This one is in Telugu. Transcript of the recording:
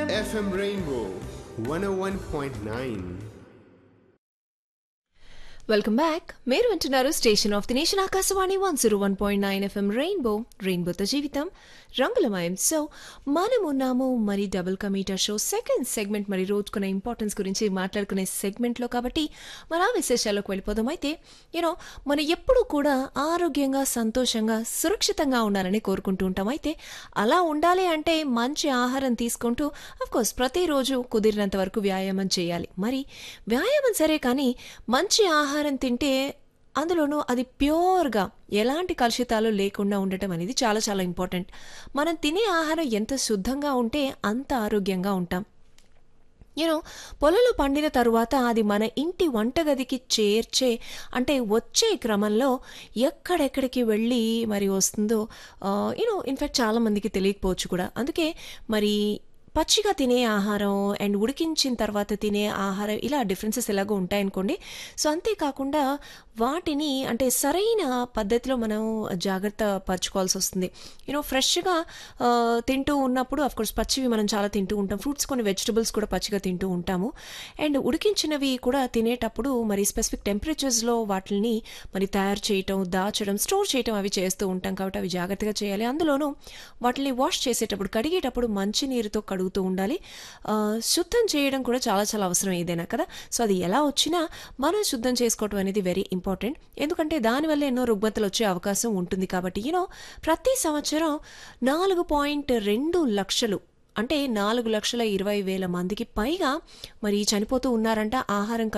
FM Rainbow 101.9. వెల్కమ్ బ్యాక్ మీరు వింటున్నారు station of the nation Akashvani one zero one point nine FM rainbow రెయిన్బోతో జీవితం రంగులమయం సో మనం ఉన్నాము మరి డబుల్ కమీటా షో సెకండ్ సెగ్మెంట్ మరి రోజుకున్న ఇంపార్టెన్స్ గురించి మాట్లాడుకునే సెగ్మెంట్లో కాబట్టి మరి ఆ విశేషాల్లోకి వెళ్ళిపోదాం అయితే యూనో మనం ఎప్పుడూ కూడా ఆరోగ్యంగా సంతోషంగా సురక్షితంగా ఉండాలని కోరుకుంటూ ఉంటాం అయితే అలా ఉండాలి అంటే మంచి ఆహారం తీసుకుంటూ కోర్స్ ప్రతిరోజు కుదిరినంత వరకు వ్యాయామం చేయాలి మరి వ్యాయామం సరే కానీ మంచి ఆహారం తింటే అందులోనూ అది ప్యూర్గా ఎలాంటి కలుషితాలు లేకుండా ఉండటం అనేది చాలా చాలా ఇంపార్టెంట్ మనం తినే ఆహారం ఎంత శుద్ధంగా ఉంటే అంత ఆరోగ్యంగా ఉంటాం యూనో పొలంలో పండిన తరువాత అది మన ఇంటి వంటగదికి చేర్చే అంటే వచ్చే క్రమంలో ఎక్కడెక్కడికి వెళ్ళి మరి వస్తుందో యూనో ఇన్ఫ్యాక్ట్ చాలామందికి తెలియకపోవచ్చు కూడా అందుకే మరి పచ్చిగా తినే ఆహారం అండ్ ఉడికించిన తర్వాత తినే ఆహారం ఇలా డిఫరెన్సెస్ ఎలాగో ఉంటాయనుకోండి సో అంతేకాకుండా వాటిని అంటే సరైన పద్ధతిలో మనం జాగ్రత్త పరచుకోవాల్సి వస్తుంది యూనో ఫ్రెష్గా తింటూ ఉన్నప్పుడు కోర్స్ పచ్చివి మనం చాలా తింటూ ఉంటాం ఫ్రూట్స్ కొన్ని వెజిటబుల్స్ కూడా పచ్చిగా తింటూ ఉంటాము అండ్ ఉడికించినవి కూడా తినేటప్పుడు మరి స్పెసిఫిక్ టెంపరేచర్స్లో వాటిని మరి తయారు చేయటం దాచడం స్టోర్ చేయటం అవి చేస్తూ ఉంటాం కాబట్టి అవి జాగ్రత్తగా చేయాలి అందులోనూ వాటిని వాష్ చేసేటప్పుడు కడిగేటప్పుడు మంచి నీరుతో కడుగుతూ ఉండాలి శుద్ధం చేయడం కూడా చాలా చాలా అవసరం ఏదైనా కదా సో అది ఎలా వచ్చినా మనం శుద్ధం చేసుకోవటం అనేది వెరీ ఇంపార్టెంట్ ఎందుకంటే దానివల్ల ఎన్నో రుగ్మతలు వచ్చే అవకాశం ఉంటుంది కాబట్టి యూనో ప్రతి సంవత్సరం నాలుగు పాయింట్ రెండు లక్షలు అంటే నాలుగు లక్షల ఇరవై వేల మందికి పైగా మరి చనిపోతూ ఉన్నారంట ఆహారం